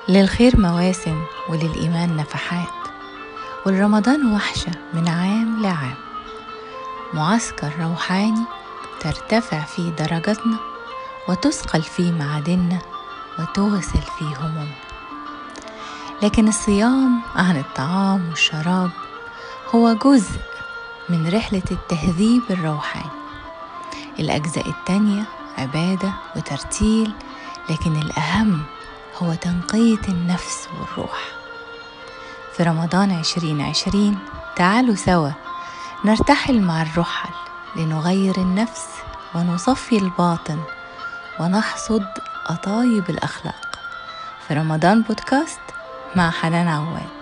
للخير مواسم وللإيمان نفحات والرمضان وحشة من عام لعام معسكر روحاني ترتفع فيه درجاتنا وتثقل فيه معادننا وتغسل فيه همومنا لكن الصيام عن الطعام والشراب هو جزء من رحلة التهذيب الروحاني الأجزاء التانية عبادة وترتيل لكن الأهم هو تنقية النفس والروح في رمضان عشرين عشرين تعالوا سوا نرتحل مع الرحل لنغير النفس ونصفي الباطن ونحصد أطايب الأخلاق في رمضان بودكاست مع حنان عواد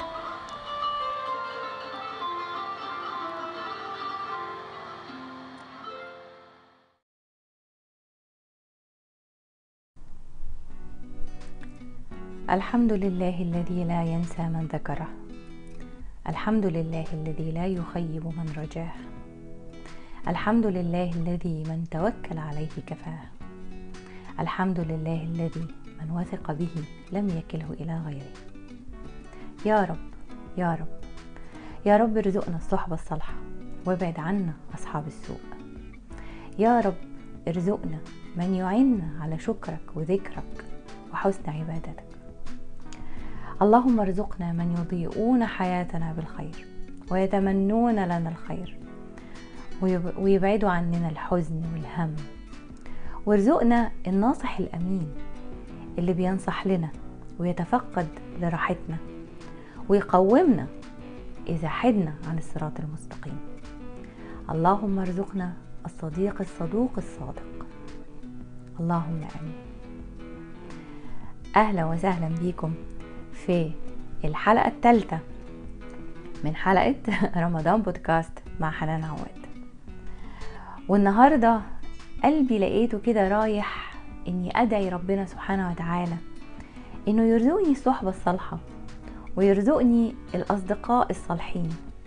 الحمد لله الذي لا ينسى من ذكره الحمد لله الذي لا يخيب من رجاه الحمد لله الذي من توكل عليه كفاه الحمد لله الذي من وثق به لم يكله الى غيره يا رب يا رب يا رب ارزقنا الصحبه الصالحه وابعد عنا اصحاب السوء يا رب ارزقنا من يعيننا على شكرك وذكرك وحسن عبادتك اللهم ارزقنا من يضيئون حياتنا بالخير ويتمنون لنا الخير ويبعدوا عننا الحزن والهم وارزقنا الناصح الامين اللي بينصح لنا ويتفقد لراحتنا ويقومنا اذا حدنا عن الصراط المستقيم اللهم ارزقنا الصديق الصدوق الصادق اللهم امين اهلا وسهلا بيكم في الحلقة الثالثة من حلقة رمضان بودكاست مع حنان عواد والنهاردة قلبي لقيته كده رايح اني ادعي ربنا سبحانه وتعالى انه يرزقني الصحبة الصالحة ويرزقني الاصدقاء الصالحين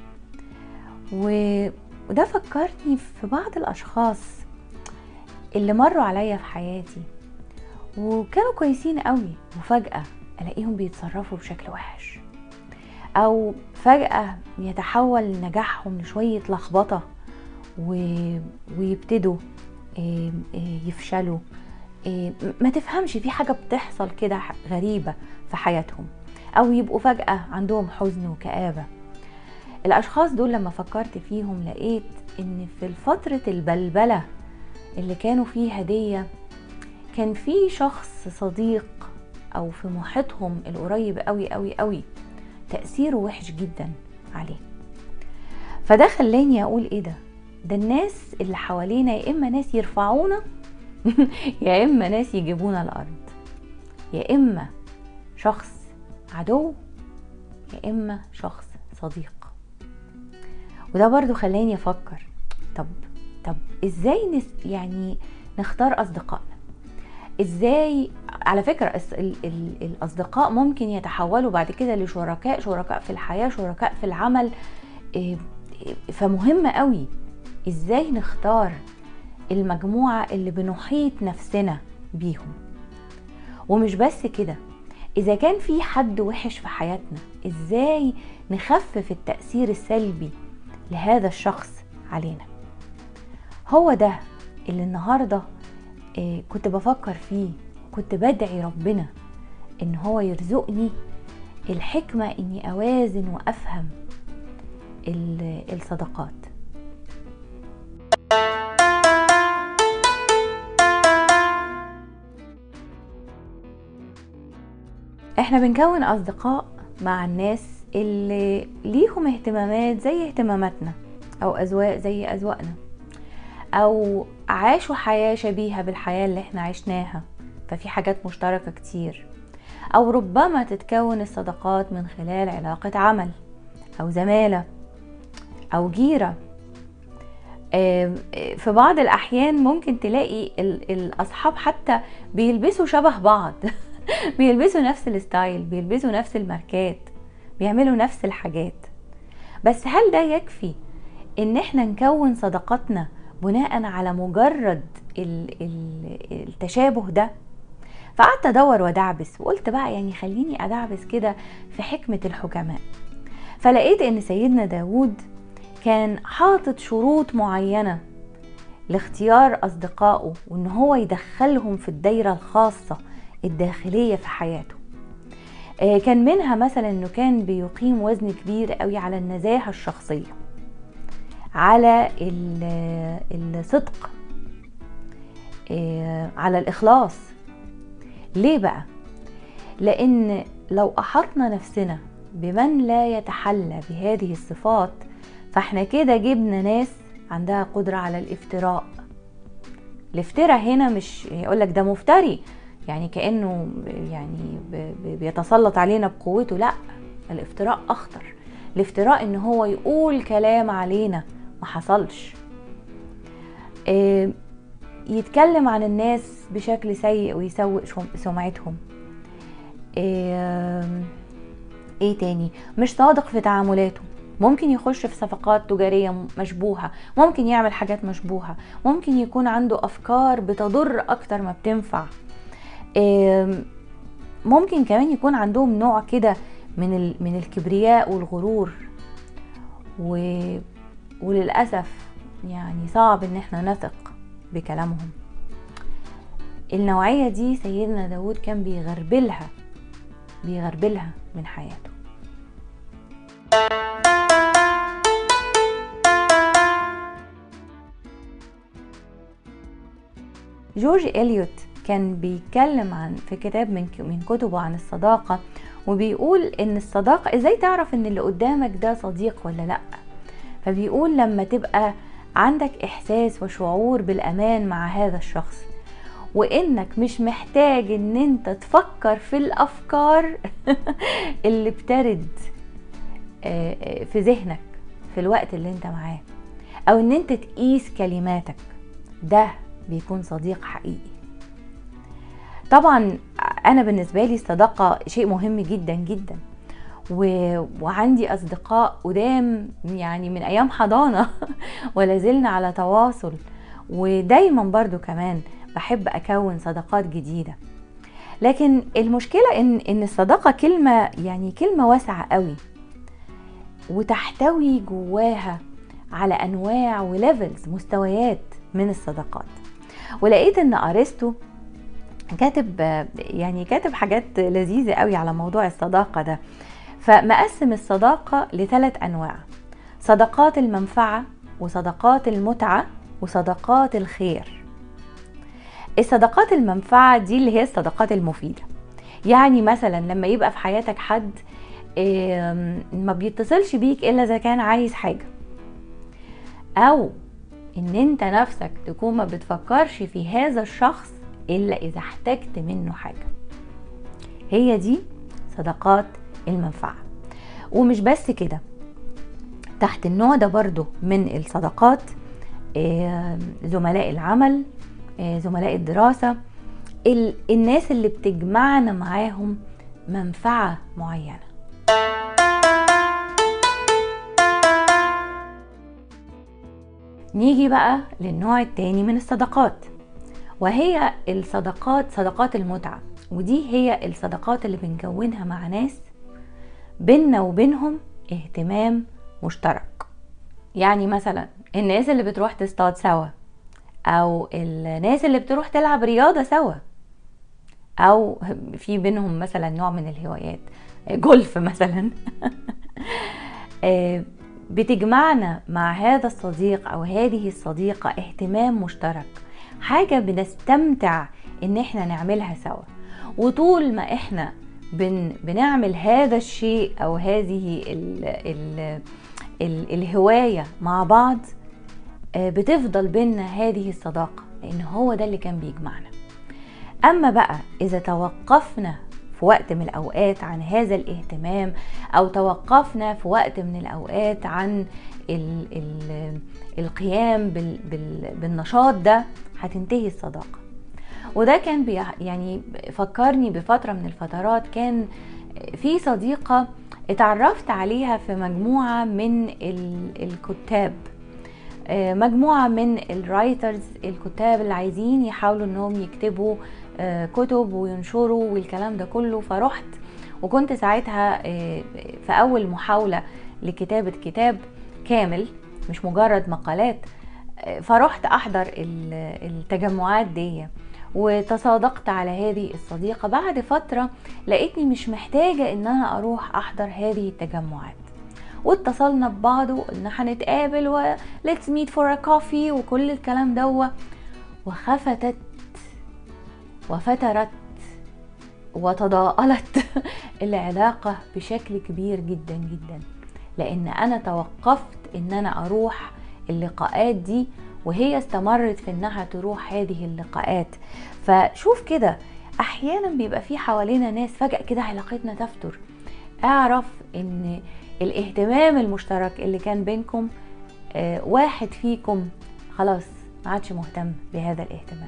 وده فكرني في بعض الاشخاص اللي مروا عليا في حياتي وكانوا كويسين قوي وفجأة الاقيهم بيتصرفوا بشكل وحش او فجأة يتحول نجاحهم لشوية لخبطة و... ويبتدوا يفشلوا ما تفهمش في حاجة بتحصل كده غريبة في حياتهم او يبقوا فجأة عندهم حزن وكآبة الاشخاص دول لما فكرت فيهم لقيت ان في فترة البلبلة اللي كانوا فيها دي كان في شخص صديق او في محيطهم القريب قوي قوي قوي تأثيره وحش جدا عليه فده خلاني اقول ايه ده ده الناس اللي حوالينا يا اما ناس يرفعونا يا اما ناس يجيبونا الارض يا اما شخص عدو يا اما شخص صديق وده برضو خلاني افكر طب طب ازاي نس يعني نختار اصدقائنا ازاي على فكرة ال ال الأصدقاء ممكن يتحولوا بعد كده لشركاء شركاء في الحياة شركاء في العمل فمهم قوي ازاي نختار المجموعة اللي بنحيط نفسنا بيهم ومش بس كده إذا كان في حد وحش في حياتنا إزاي نخفف التأثير السلبي لهذا الشخص علينا هو ده اللي النهارده كنت بفكر فيه كنت بدعي ربنا ان هو يرزقني الحكمة اني اوازن وافهم الصداقات احنا بنكون اصدقاء مع الناس اللي ليهم اهتمامات زي اهتماماتنا او اذواق زي اذواقنا او عاشوا حياة شبيهة بالحياة اللي احنا عشناها ففي حاجات مشتركة كتير او ربما تتكون الصداقات من خلال علاقة عمل او زمالة او جيرة في بعض الاحيان ممكن تلاقي الاصحاب حتى بيلبسوا شبه بعض بيلبسوا نفس الستايل بيلبسوا نفس الماركات بيعملوا نفس الحاجات بس هل ده يكفي ان احنا نكون صداقاتنا بناء على مجرد التشابه ده فقعدت ادور وادعبس وقلت بقى يعني خليني ادعبس كده في حكمة الحكماء فلقيت ان سيدنا داود كان حاطط شروط معينة لاختيار أصدقائه وإن هو يدخلهم في الدايرة الخاصة الداخلية في حياته آه، كان منها مثلا إنه كان بيقيم وزن كبير قوي على النزاهة الشخصية على الصدق آه، على الإخلاص ليه بقى؟ لأن لو أحطنا نفسنا بمن لا يتحلى بهذه الصفات فاحنا كده جبنا ناس عندها قدرة على الافتراء الافتراء هنا مش يقول لك ده مفتري يعني كأنه يعني بيتسلط علينا بقوته لا الافتراء أخطر الافتراء ان هو يقول كلام علينا ما حصلش آه، يتكلم عن الناس بشكل سيء ويسوء سمعتهم آه، ايه تاني مش صادق في تعاملاته ممكن يخش في صفقات تجارية مشبوهة ممكن يعمل حاجات مشبوهة ممكن يكون عنده أفكار بتضر أكتر ما بتنفع ممكن كمان يكون عندهم نوع كده من من الكبرياء والغرور و... وللأسف يعني صعب ان احنا نثق بكلامهم النوعية دي سيدنا داود كان بيغربلها بيغربلها من حياته جورج إليوت كان بيتكلم عن في كتاب من من كتبه عن الصداقة وبيقول إن الصداقة إزاي تعرف إن اللي قدامك ده صديق ولا لأ فبيقول لما تبقى عندك إحساس وشعور بالأمان مع هذا الشخص وإنك مش محتاج إن أنت تفكر في الأفكار اللي بترد آه، آه، في ذهنك في الوقت اللي أنت معاه أو إن أنت تقيس كلماتك ده بيكون صديق حقيقي طبعا انا بالنسبه لي الصداقه شيء مهم جدا جدا و... وعندي اصدقاء قدام يعني من ايام حضانه ولا زلنا على تواصل ودايما برضو كمان بحب اكون صداقات جديده لكن المشكله ان ان الصداقه كلمه يعني كلمه واسعه قوي وتحتوي جواها على انواع وليفلز مستويات من الصداقات ولقيت ان ارسطو كاتب يعني كاتب حاجات لذيذه قوي على موضوع الصداقه ده فمقسم الصداقه لثلاث انواع صداقات المنفعه وصداقات المتعه وصداقات الخير الصداقات المنفعه دي اللي هي الصداقات المفيده يعني مثلا لما يبقى في حياتك حد ما بيتصلش بيك الا اذا كان عايز حاجه او ان انت نفسك تكون ما بتفكرش في هذا الشخص الا اذا احتجت منه حاجه هي دي صداقات المنفعه ومش بس كده تحت النوع ده برضو من الصداقات زملاء العمل زملاء الدراسة الناس اللي بتجمعنا معاهم منفعة معينة نيجي بقى للنوع التاني من الصداقات وهي الصداقات صداقات المتعة ودي هي الصداقات اللي بنكونها مع ناس بينا وبينهم اهتمام مشترك يعني مثلا الناس اللي بتروح تصطاد سوا او الناس اللي بتروح تلعب رياضة سوا او في بينهم مثلا نوع من الهوايات جولف مثلا آه، بتجمعنا مع هذا الصديق او هذه الصديقه اهتمام مشترك حاجه بنستمتع ان احنا نعملها سوا وطول ما احنا بن بنعمل هذا الشيء او هذه ال ال ال الهوايه مع بعض آه، بتفضل بينا هذه الصداقه لان هو ده اللي كان بيجمعنا اما بقى اذا توقفنا في وقت من الأوقات عن هذا الاهتمام أو توقفنا في وقت من الأوقات عن ال ال القيام بال بال بالنشاط ده هتنتهي الصداقة وده كان بي يعني فكرني بفترة من الفترات كان في صديقة اتعرفت عليها في مجموعة من الكتاب آه، مجموعة من الرايترز الكتاب اللي عايزين يحاولوا انهم يكتبوا آه، كتب وينشروا والكلام ده كله فرحت وكنت ساعتها آه، في اول محاوله لكتابه كتاب كامل مش مجرد مقالات آه، فرحت احضر ال- التجمعات دي وتصادقت على هذه الصديقة بعد فترة لقيتني مش محتاجة ان انا اروح احضر هذه التجمعات واتصلنا ببعض وقلنا هنتقابل و let's meet for a coffee وكل الكلام دوا وخفتت وفترت وتضاءلت العلاقة بشكل كبير جدا جدا لان انا توقفت ان انا اروح اللقاءات دي وهي استمرت في انها تروح هذه اللقاءات فشوف كده احيانا بيبقى في حوالينا ناس فجأة كده علاقتنا تفتر اعرف ان الاهتمام المشترك اللي كان بينكم آه، واحد فيكم خلاص ما عادش مهتم بهذا الاهتمام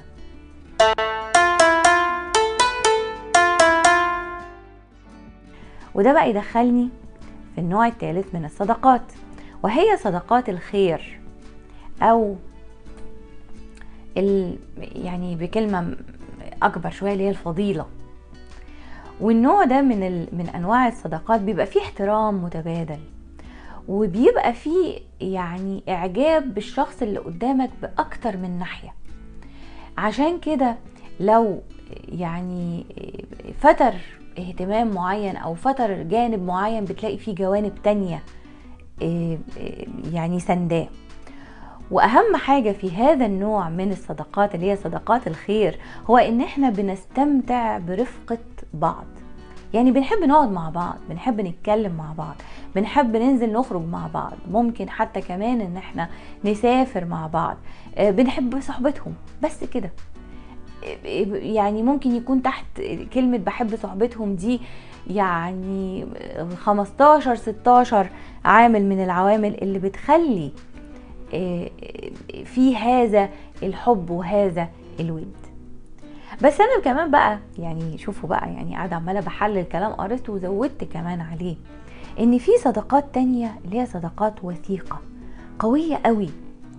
وده بقى يدخلني في النوع الثالث من الصداقات وهي صداقات الخير او ال يعني بكلمه اكبر شويه اللي هي الفضيله والنوع ده من ال من انواع الصداقات بيبقى فيه احترام متبادل وبيبقى فيه يعني اعجاب بالشخص اللي قدامك باكتر من ناحيه عشان كده لو يعني فتر اهتمام معين او فتر جانب معين بتلاقي فيه جوانب تانية إيه، إيه، يعني سنداه واهم حاجه في هذا النوع من الصداقات اللي هي صداقات الخير هو ان احنا بنستمتع برفقه بعض يعني بنحب نقعد مع بعض بنحب نتكلم مع بعض بنحب ننزل نخرج مع بعض ممكن حتى كمان ان احنا نسافر مع بعض آه، بنحب صحبتهم بس كده يعني ممكن يكون تحت كلمة بحب صحبتهم دي يعني 15 16 عامل من العوامل اللي بتخلي آه، آه، في هذا الحب وهذا الود بس انا كمان بقى يعني شوفوا بقى يعني قاعده عماله بحلل كلام قريته وزودت كمان عليه ان في صداقات تانية اللي هي صداقات وثيقه قويه قوي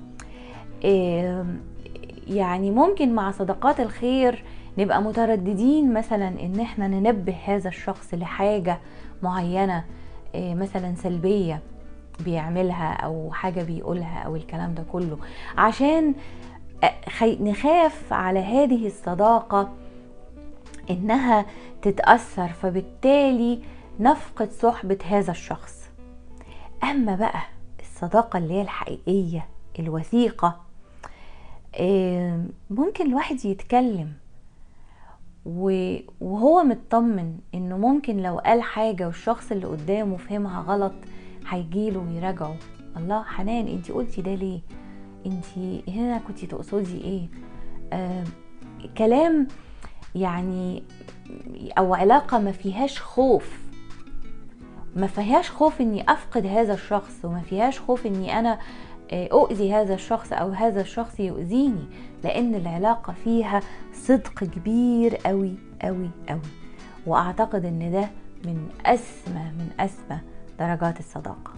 آم، يعني ممكن مع صداقات الخير نبقى مترددين مثلا ان احنا ننبه هذا الشخص لحاجه معينه آه، مثلا سلبيه بيعملها او حاجه بيقولها او الكلام ده كله عشان آه، خي- نخاف على هذه الصداقه انها تتاثر فبالتالي نفقد صحبه هذا الشخص اما بقى الصداقه اللي هي الحقيقيه الوثيقه آه، ممكن الواحد يتكلم و- وهو مطمن انه ممكن لو قال حاجة والشخص اللي قدامه فهمها غلط هيجيله ويراجعه الله حنان انتي قلتي ده ليه انتي هنا كنتي تقصدي ايه آه كلام يعني او علاقة ما فيهاش خوف ما فيهاش خوف اني افقد هذا الشخص وما فيهاش خوف اني انا آه، اؤذي هذا الشخص او هذا الشخص يؤذيني لان العلاقه فيها صدق كبير قوي قوي قوي واعتقد ان ده من اسمى من اسمى درجات الصداقه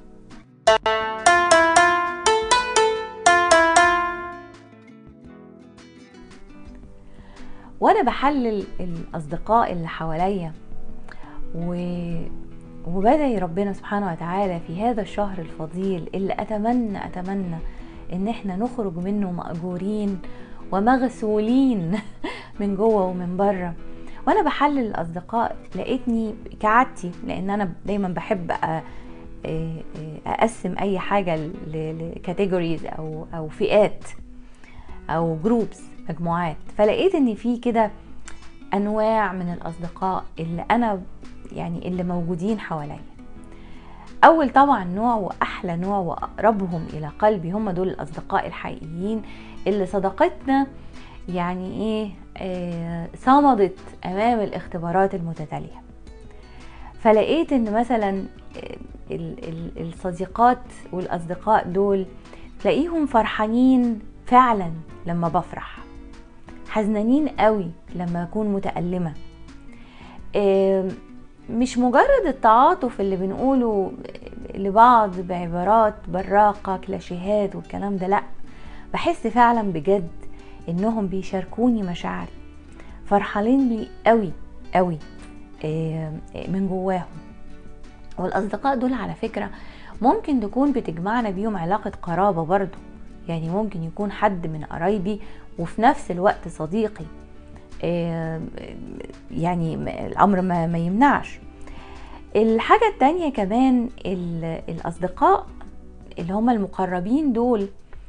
وانا بحلل الاصدقاء اللي حواليا و... وبدعي ربنا سبحانه وتعالى في هذا الشهر الفضيل اللي اتمنى اتمنى ان احنا نخرج منه مأجورين ومغسولين من جوه ومن بره وانا بحلل الاصدقاء لقيتني كعادتي لان انا دايما بحب أ- اقسم اي حاجه لكاتيجوريز او او فئات او جروبس مجموعات فلقيت ان في كده انواع من الاصدقاء اللي انا يعني اللي موجودين حواليا اول طبعا نوع واحلى نوع واقربهم الى قلبي هم دول الاصدقاء الحقيقيين اللي صداقتنا يعني ايه آه صمدت امام الاختبارات المتتاليه فلقيت ان مثلا آه، ال- ال- الصديقات والاصدقاء دول تلاقيهم فرحانين فعلا لما بفرح حزنانين قوي لما اكون متألمة آم، مش مجرد التعاطف اللي بنقوله لبعض بعبارات براقة كلاشيهات والكلام ده لأ بحس فعلا بجد انهم بيشاركوني مشاعري فرحانين بيه قوي قوي آه، من جواهم والاصدقاء دول على فكره ممكن تكون بتجمعنا بيهم علاقه قرابه برضو يعني ممكن يكون حد من قرايبي وفي نفس الوقت صديقي آه، يعني الامر ما, ما يمنعش الحاجة التانية كمان ال- الأصدقاء اللي هم المقربين دول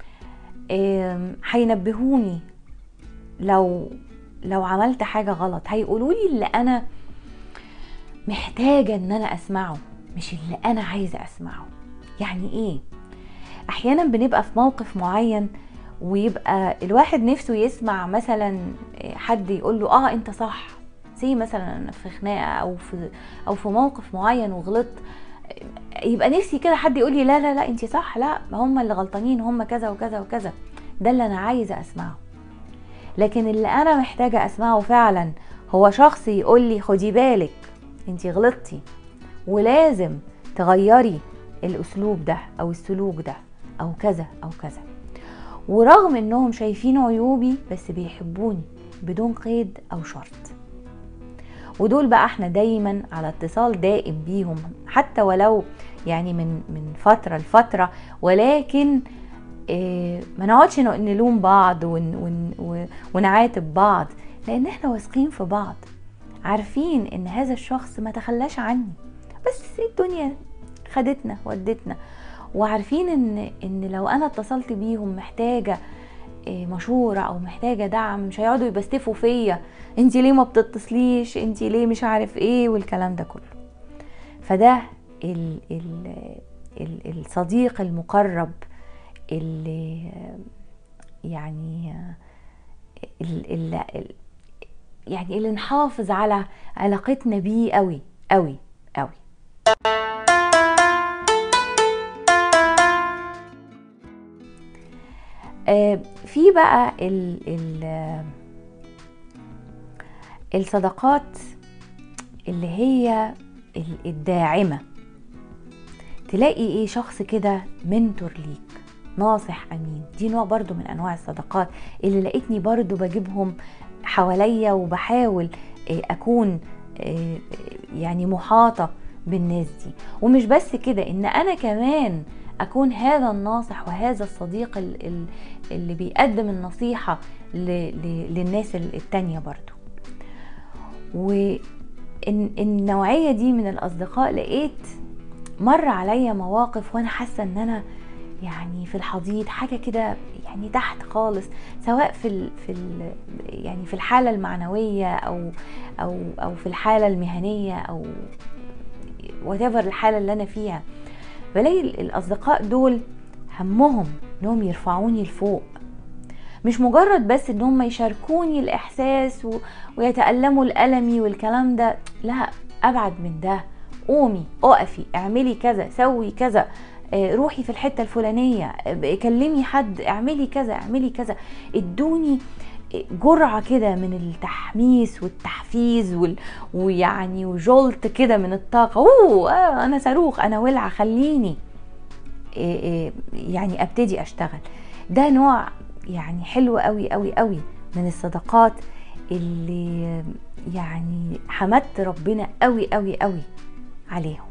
آم، هينبهوني لو لو عملت حاجة غلط هيقولوا لي اللي أنا محتاجة إن أنا أسمعه مش اللي أنا عايزة أسمعه يعني إيه؟ أحيانا بنبقى في موقف معين ويبقى الواحد نفسه يسمع مثلا حد يقول له اه انت صح زي مثلا أنا في خناقه او في او في موقف معين وغلطت يبقى نفسي كده حد يقول لي لا لا لا انت صح لا هم اللي غلطانين هم كذا وكذا وكذا ده اللي انا عايزه اسمعه لكن اللي انا محتاجه اسمعه فعلا هو شخص يقول لي خدي بالك انت غلطتي ولازم تغيري الاسلوب ده او السلوك ده او كذا او كذا ورغم انهم شايفين عيوبي بس بيحبوني بدون قيد او شرط ودول بقى احنا دايما على اتصال دائم بيهم حتى ولو يعني من من فتره لفتره ولكن اه ما نقعدش نلوم بعض ون ون ونعاتب بعض لان احنا واثقين في بعض عارفين ان هذا الشخص ما تخلاش عني بس الدنيا خدتنا ودتنا وعارفين ان ان لو انا اتصلت بيهم محتاجه مشوره او محتاجه دعم مش هيقعدوا يبستفوا فيا انت ليه ما بتتصليش انت ليه مش عارف ايه والكلام ده كله فده ال ال ال الصديق المقرب اللي يعني ال ال يعني اللي نحافظ على علاقتنا بيه قوي قوي قوي آه في بقى ال ال الصداقات اللي هي الداعمة تلاقي ايه شخص كده منتور ليك ناصح امين دي نوع برضو من انواع الصداقات اللي لقيتني برضو بجيبهم حواليا وبحاول اكون يعني محاطة بالناس دي ومش بس كده ان انا كمان اكون هذا الناصح وهذا الصديق اللي بيقدم النصيحة للناس التانية برضو والنوعية دي من الأصدقاء لقيت مر عليا مواقف وأنا حاسة إن أنا يعني في الحضيض حاجة كده يعني تحت خالص سواء في ال في ال يعني في الحالة المعنوية أو أو أو في الحالة المهنية أو whatever الحالة اللي أنا فيها بلاقي الأصدقاء دول همهم إنهم يرفعوني لفوق مش مجرد بس ان هم يشاركوني الاحساس و... ويتألموا الألمي والكلام ده لا ابعد من ده قومي اقفي اعملي كذا سوي كذا روحي في الحتة الفلانية كلمي حد اعملي كذا اعملي كذا ادوني جرعة كده من التحميس والتحفيز وال... ويعني وجولت كده من الطاقة اوه آه انا صاروخ انا ولعة خليني يعني ابتدي اشتغل ده نوع يعني حلو قوي قوي قوي من الصداقات اللي يعني حمدت ربنا قوي قوي قوي عليهم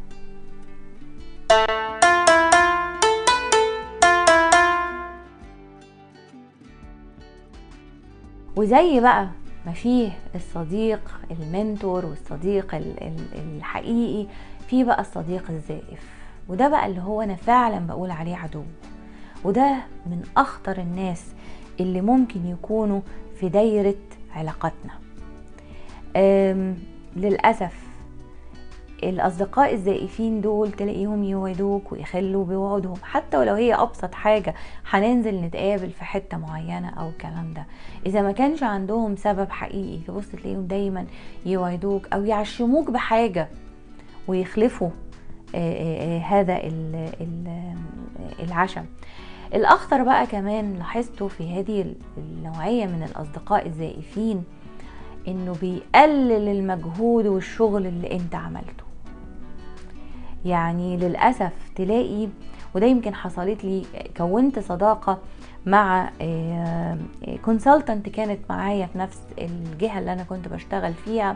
وزي بقى ما فيه الصديق المنتور والصديق الحقيقي في بقى الصديق الزائف وده بقى اللي هو انا فعلا بقول عليه عدو وده من اخطر الناس اللي ممكن يكونوا في دايرة علاقاتنا للأسف الأصدقاء الزائفين دول تلاقيهم يوعدوك ويخلوا بوعودهم حتى ولو هي أبسط حاجة هننزل نتقابل في حتة معينة أو الكلام ده إذا ما كانش عندهم سبب حقيقي تبص تلاقيهم دايما يوعدوك أو يعشموك بحاجة ويخلفوا هذا العشم الاخطر بقى كمان لاحظته في هذه النوعيه من الاصدقاء الزائفين انه بيقلل المجهود والشغل اللي انت عملته يعني للاسف تلاقي وده يمكن حصلت لي كونت صداقة مع كونسلتنت كانت معايا في نفس الجهة اللي أنا كنت بشتغل فيها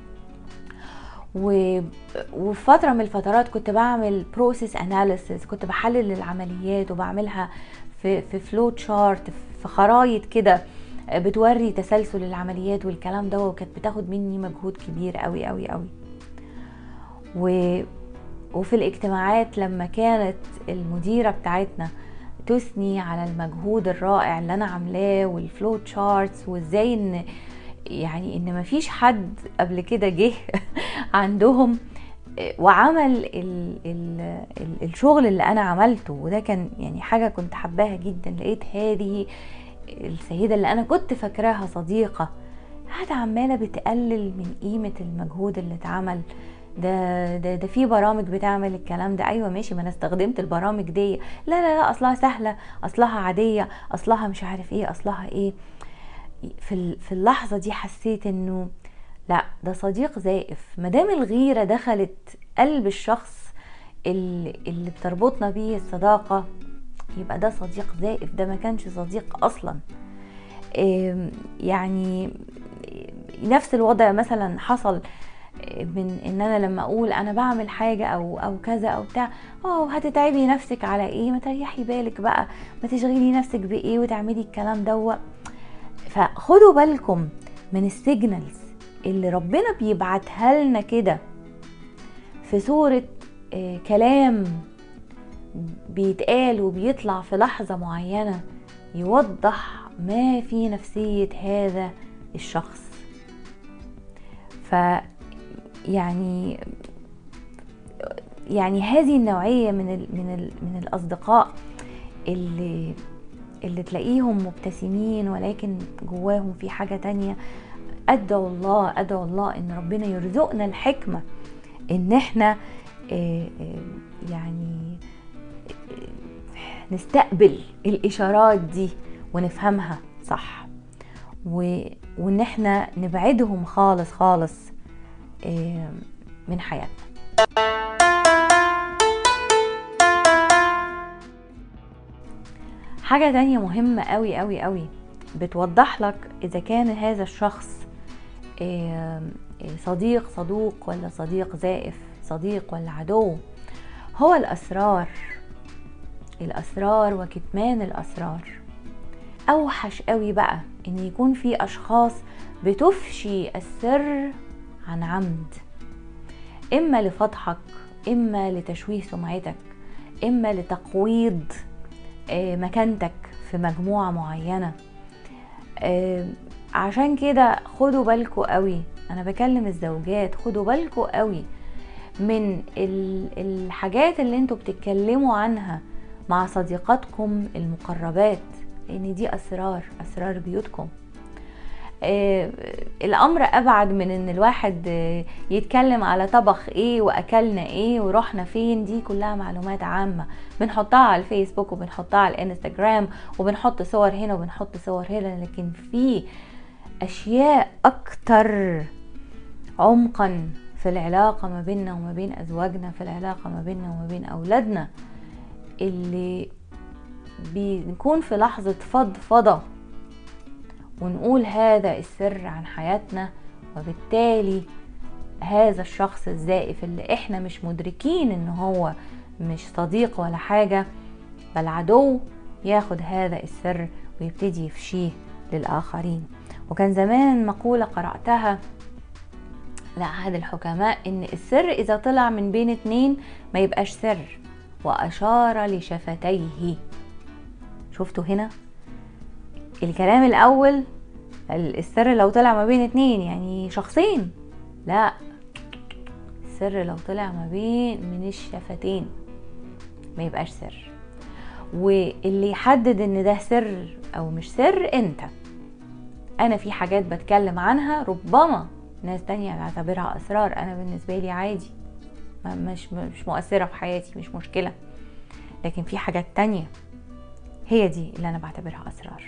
وفي فترة من الفترات كنت بعمل بروسيس اناليسيس كنت بحلل العمليات وبعملها في في فلو تشارت في خرايط كده بتوري تسلسل العمليات والكلام ده وكانت بتاخد مني مجهود كبير قوي قوي قوي و وفي الاجتماعات لما كانت المديرة بتاعتنا تثني على المجهود الرائع اللي انا عاملاه والفلو تشارتس وازاي ان يعني ان مفيش حد قبل كده جه عندهم وعمل ال ال ال الشغل اللي انا عملته وده كان يعني حاجه كنت حباها جدا لقيت هذه السيده اللي انا كنت فاكراها صديقه قاعده عماله بتقلل من قيمه المجهود اللي اتعمل ده ده ده في برامج بتعمل الكلام ده ايوه ماشي ما انا استخدمت البرامج دي لا لا لا اصلها سهله اصلها عاديه اصلها مش عارف ايه اصلها ايه في في اللحظه دي حسيت انه لا ده صديق زائف مادام الغيره دخلت قلب الشخص اللي, اللي بتربطنا بيه الصداقه يبقى ده صديق زائف ده ما كانش صديق اصلا يعني نفس الوضع مثلا حصل من ان انا لما اقول انا بعمل حاجه او او كذا او بتاع اه هتتعبي نفسك على ايه ما تريحي بالك بقى ما تشغلي نفسك بايه وتعملي الكلام دوت فخدوا بالكم من السيجنالز اللي ربنا بيبعتها لنا كده في صورة آه كلام بيتقال وبيطلع في لحظة معينة يوضح ما في نفسية هذا الشخص ف يعني يعني هذه النوعية من ال من ال من الأصدقاء اللي اللي تلاقيهم مبتسمين ولكن جواهم في حاجة تانية أدعو الله أدعو الله إن ربنا يرزقنا الحكمة إن إحنا يعني نستقبل الإشارات دي ونفهمها صح وإن إحنا نبعدهم خالص خالص من حياتنا حاجة تانية مهمة قوي قوي قوي بتوضح لك إذا كان هذا الشخص صديق صدوق ولا صديق زائف صديق ولا عدو هو الأسرار الأسرار وكتمان الأسرار أوحش قوي بقى إن يكون في أشخاص بتفشي السر عن عمد إما لفضحك إما لتشويه سمعتك إما لتقويض مكانتك في مجموعة معينة عشان كده خدوا بالكوا قوي انا بكلم الزوجات خدوا بالكوا قوي من الحاجات اللي انتوا بتتكلموا عنها مع صديقاتكم المقربات لان دي اسرار اسرار بيوتكم آه الامر ابعد من ان الواحد آه يتكلم على طبخ ايه واكلنا ايه ورحنا فين دي كلها معلومات عامة بنحطها على الفيسبوك وبنحطها على الانستجرام وبنحط صور هنا وبنحط صور هنا لكن في اشياء اكتر عمقا في العلاقة ما بيننا وما بين ازواجنا في العلاقة ما بيننا وما بين اولادنا اللي بنكون في لحظة فضفضة ونقول هذا السر عن حياتنا وبالتالي هذا الشخص الزائف اللي احنا مش مدركين ان هو مش صديق ولا حاجة بل عدو ياخد هذا السر ويبتدي يفشيه للآخرين وكان زمان مقولة قرأتها لأحد الحكماء إن السر إذا طلع من بين اتنين ما يبقاش سر وأشار لشفتيه شفتوا هنا الكلام الأول السر لو طلع ما بين اتنين يعني شخصين لا السر لو طلع ما بين من الشفتين ما يبقاش سر واللي يحدد ان ده سر او مش سر انت انا في حاجات بتكلم عنها ربما ناس تانية بعتبرها اسرار انا بالنسبة لي عادي مش مش مؤثرة في حياتي مش مشكلة لكن في حاجات تانية هي دي اللي انا بعتبرها اسرار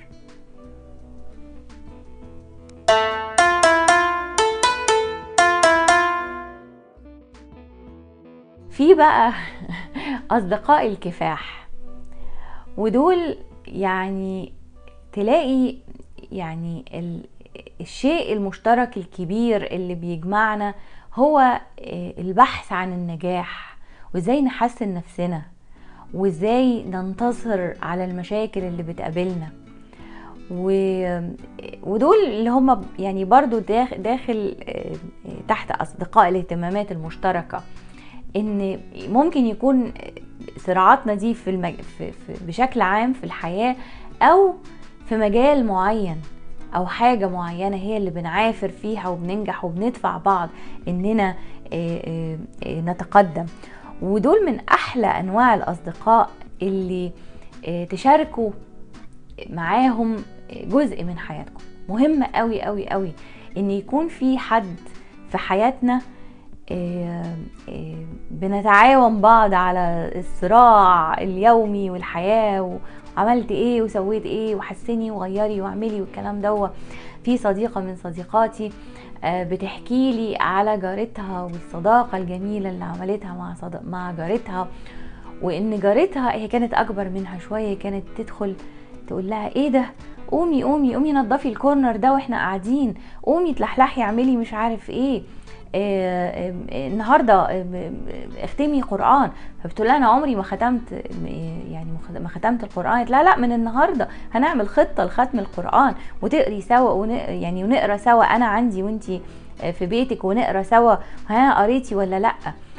في بقى اصدقاء الكفاح ودول يعني تلاقي يعني الشيء المشترك الكبير اللي بيجمعنا هو آه، البحث عن النجاح وازاي نحسن نفسنا وازاي ننتصر على المشاكل اللي بتقابلنا و... ودول اللي هم يعني برضو داخل, داخل آه، تحت اصدقاء الاهتمامات المشتركه ان ممكن يكون صراعاتنا دي في, المج... في... في بشكل عام في الحياه او في مجال معين او حاجه معينه هي اللي بنعافر فيها وبننجح وبندفع بعض اننا آه، آه، نتقدم ودول من احلى انواع الاصدقاء اللي تشاركوا معاهم جزء من حياتكم مهم قوي قوي قوي ان يكون في حد في حياتنا آه، آه، بنتعاون بعض على الصراع اليومي والحياة وعملت ايه وسويت ايه وحسني وغيري واعملي والكلام دوت في صديقة من صديقاتي آه، بتحكي لي على جارتها والصداقة الجميلة اللي عملتها مع صد... مع جارتها وان جارتها هي كانت اكبر منها شوية كانت تدخل تقول لها ايه ده قومي قومي قومي نضفي الكورنر ده واحنا قاعدين قومي تلحلحي اعملي مش عارف ايه آه، آه، النهارده آه، اختمي قران فبتقول انا عمري ما ختمت يعني ما ختمت القران لا لا من النهارده هنعمل خطه لختم القران وتقري سوا يعني ونقرا سوا انا عندي وانتي في بيتك ونقرا سوا ها قريتي ولا لا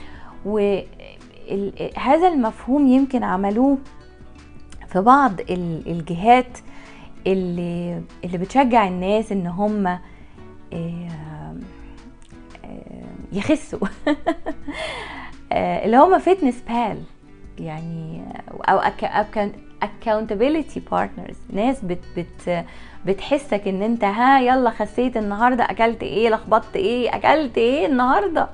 وهذا المفهوم يمكن عملوه في بعض الجهات اللي اللي بتشجع الناس ان هم آه، آه، يخسوا آه، اللي هم فيتنس بال يعني او accountability partners ناس بت بت بتحسك ان انت ها يلا خسيت النهارده اكلت ايه لخبطت ايه اكلت ايه النهارده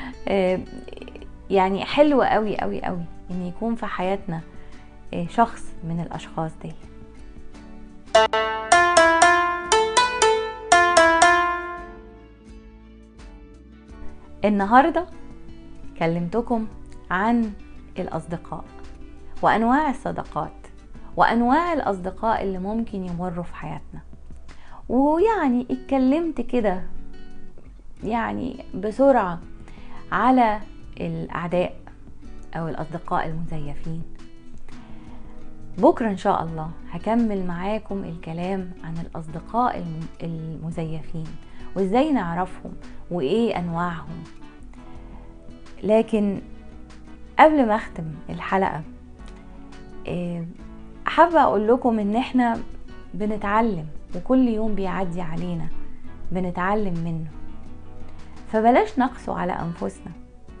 يعني حلو قوي قوي قوي ان يكون في حياتنا شخص من الاشخاص دي النهارده كلمتكم عن الاصدقاء وانواع الصداقات وانواع الاصدقاء اللي ممكن يمروا في حياتنا ويعني اتكلمت كده يعني بسرعه على الاعداء او الاصدقاء المزيفين بكرة إن شاء الله هكمل معاكم الكلام عن الأصدقاء المزيفين وإزاي نعرفهم وإيه أنواعهم لكن قبل ما أختم الحلقة آه، حابة أقول لكم إن إحنا بنتعلم وكل يوم بيعدي علينا بنتعلم منه فبلاش نقسو على أنفسنا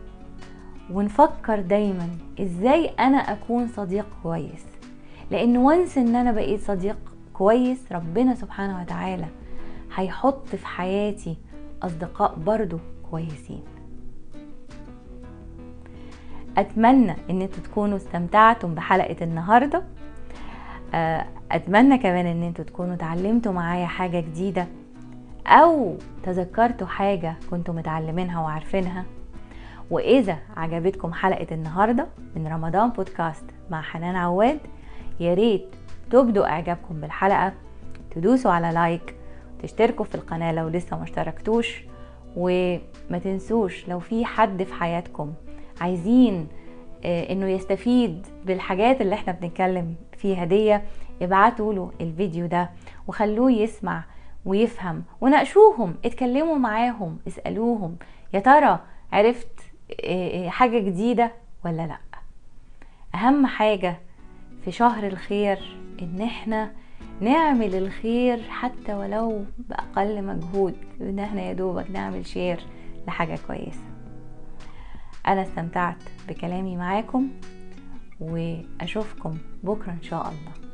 ونفكر دايما ازاي انا اكون صديق كويس لان وانس ان انا بقيت صديق كويس ربنا سبحانه وتعالى هيحط في حياتي اصدقاء برضو كويسين اتمنى ان انتوا تكونوا استمتعتم بحلقه النهارده آه، اتمنى كمان ان انتوا تكونوا اتعلمتوا معايا حاجه جديده او تذكرتوا حاجه كنتوا متعلمينها وعارفينها واذا عجبتكم حلقه النهارده من رمضان بودكاست مع حنان عواد يا ريت تبدوا اعجابكم بالحلقه تدوسوا على لايك تشتركوا في القناه لو لسه ما اشتركتوش وما تنسوش لو في حد في حياتكم عايزين آه، انه يستفيد بالحاجات اللي احنا بنتكلم فيها دي ابعتوا له الفيديو ده وخلوه يسمع ويفهم وناقشوهم اتكلموا معاهم اسالوهم يا ترى عرفت آه، آه، حاجه جديده ولا لا اهم حاجه في شهر الخير ان احنا نعمل الخير حتى ولو بأقل مجهود ان احنا يا دوبك نعمل شير لحاجة كويسة انا استمتعت بكلامي معاكم واشوفكم بكرة ان شاء الله